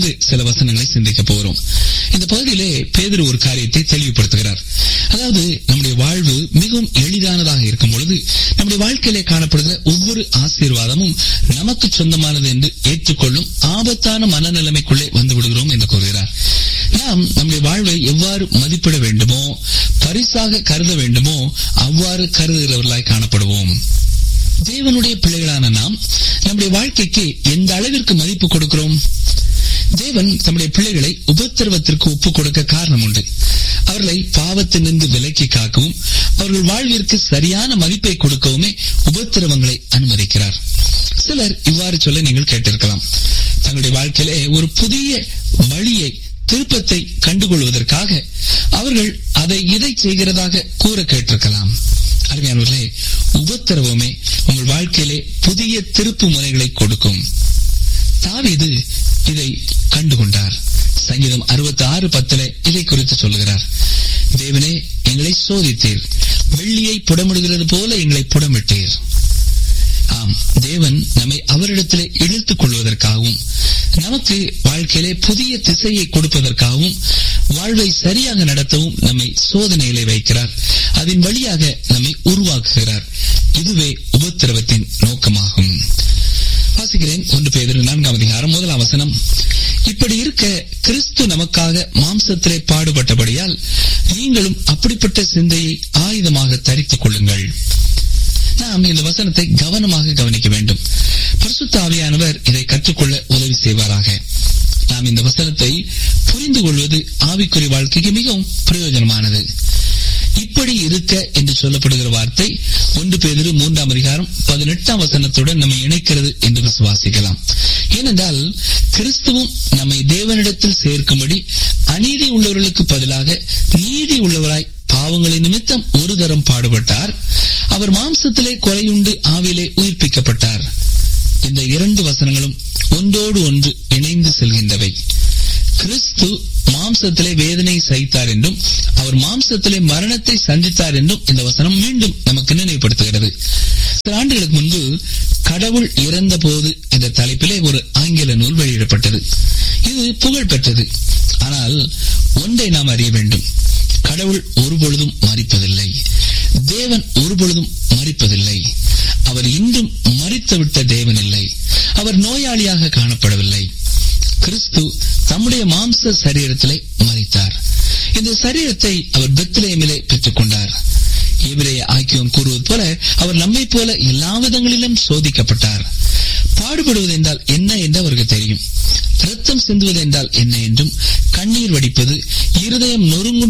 சில வசனங்களை சிந்திக்க போகிறோம் இந்த பகுதியிலே பேதர் ஒரு காரியத்தை தெளிவுபடுத்துகிறார் அதாவது நம்முடைய வாழ்வு மிகவும் எளிதானதாக இருக்கும் பொழுது நம்முடைய வாழ்க்கையிலே காணப்படுகிற ஒவ்வொரு ஆசீர்வாதமும் நமக்கு சொந்தமானது என்று ஏற்றுக்கொள்ளும் ஆபத்தான மனநிலைமைக்குள்ளே வந்து விடுகிறோம் என்று கூறுகிறார் நாம் நம்முடைய வாழ்வை எவ்வாறு மதிப்பிட வேண்டுமோ பரிசாக கருத வேண்டுமோ அவ்வாறு கருதுகிறவர்களாய் காணப்படுவோம் தேவனுடைய பிள்ளைகளான நாம் நம்முடைய வாழ்க்கைக்கு எந்த அளவிற்கு மதிப்பு கொடுக்கிறோம் தேவன் தம்முடைய பிள்ளைகளை உபத்திரவத்திற்கு ஒப்புக் கொடுக்க காரணம் உண்டு அவர்களை பாவத்திலிருந்து விலக்கி காக்கவும் அவர்கள் வாழ்விற்கு சரியான மதிப்பை கொடுக்கவுமே உபத்திரவங்களை அனுமதிக்கிறார் சிலர் இவ்வாறு சொல்ல நீங்கள் கேட்டிருக்கலாம் தங்களுடைய வாழ்க்கையிலே ஒரு புதிய வழியை திருப்பத்தை கண்டுகொள்வதற்காக அவர்கள் அதை இதை செய்கிறதாக கூற கேட்டிருக்கலாம் அருமையானவர்களே உபத்திரவமே உங்கள் வாழ்க்கையிலே புதிய திருப்பு முறைகளை கொடுக்கும் தாவீது இதை கண்டுகொண்டார் சங்கீதம் அறுபத்தி ஆறு பத்துல இதை குறித்து சொல்லுகிறார் தேவனே எங்களை சோதித்தீர் வெள்ளியை புடமிடுகிறது போல எங்களை புடமிட்டீர் ஆம் தேவன் நம்மை அவரிடத்திலே இழுத்துக் கொள்வதற்காகவும் நமக்கு வாழ்க்கையிலே புதிய திசையை கொடுப்பதற்காகவும் வாழ்வை சரியாக நடத்தவும் நம்மை சோதனையிலே வைக்கிறார் அதன் வழியாக நம்மை உருவாக்குகிறார் இதுவே உபத்திரவத்தின் நோக்கமாகும் வாசிக்கிறேன் ஒன்று பேர் நான்காம் அதிகாரம் முதலாம் வசனம் இப்படி இருக்க கிறிஸ்து நமக்காக மாம்சத்திலே பாடுபட்டபடியால் நீங்களும் அப்படிப்பட்ட சிந்தையை ஆயுதமாக தரித்துக் கொள்ளுங்கள் நாம் இந்த வசனத்தை கவனமாக கவனிக்க வேண்டும் பரிசுத்த ஆவியானவர் இதை கற்றுக்கொள்ள உதவி செய்வாராக நாம் இந்த வசனத்தை புரிந்து கொள்வது ஆவிக்குறி வாழ்க்கைக்கு மிகவும் பிரயோஜனமானது இப்படி இருக்க என்று சொல்லப்படுகிற வார்த்தை ஒன்று பேதிரு மூன்றாம் அதிகாரம் பதினெட்டாம் வசனத்துடன் நம்மை இணைக்கிறது என்று விசுவாசிக்கலாம் ஏனென்றால் கிறிஸ்துவும் நம்மை தேவனிடத்தில் சேர்க்கும்படி அநீதி உள்ளவர்களுக்கு பதிலாக நீதி உள்ளவராய் பாவங்களின் நிமித்தம் ஒரு தரம் பாடுபட்டார் அவர் மாம்சத்திலே கொலையுண்டு ஆவிலே உயிர்ப்பிக்கப்பட்டார் இந்த இரண்டு வசனங்களும் ஒன்றோடு ஒன்று இணைந்து செல்கின்றவை கிறிஸ்து மாம்சத்திலே வேதனை சகித்தார் என்றும் அவர் மாம்சத்திலே மரணத்தை சந்தித்தார் என்றும் இந்த வசனம் மீண்டும் நமக்கு நினைவுபடுத்துகிறது சில ஆண்டுகளுக்கு முன்பு கடவுள் இறந்த போது என்ற தலைப்பிலே ஒரு ஆங்கில நூல் வெளியிடப்பட்டது இது புகழ் பெற்றது ஆனால் ஒன்றை நாம் அறிய வேண்டும் கடவுள் ஒருபொழுதும் மறிப்பதில்லை தேவன் ஒருபொழுதும் மறிப்பதில்லை அவர் இன்றும் மறித்துவிட்ட தேவன் இல்லை அவர் நோயாளியாக காணப்படவில்லை கிறிஸ்து தம்முடைய மாம்ச சரீரத்திலே மறித்தார் இந்த சரீரத்தை அவர் பெத்லேமிலே பெற்றுக் கொண்டார் எபிரேய ஆக்கியோன் கூறுவது போல அவர் நம்மை போல எல்லா விதங்களிலும் சோதிக்கப்பட்டார் பாடுபடுவது என்றால் என்ன என்று அவருக்கு தெரியும் ரத்தம் சிந்துவது என்றால் என்ன என்றும் கண்ணீர் வடிப்பது இருதயம் நொறுங்கும்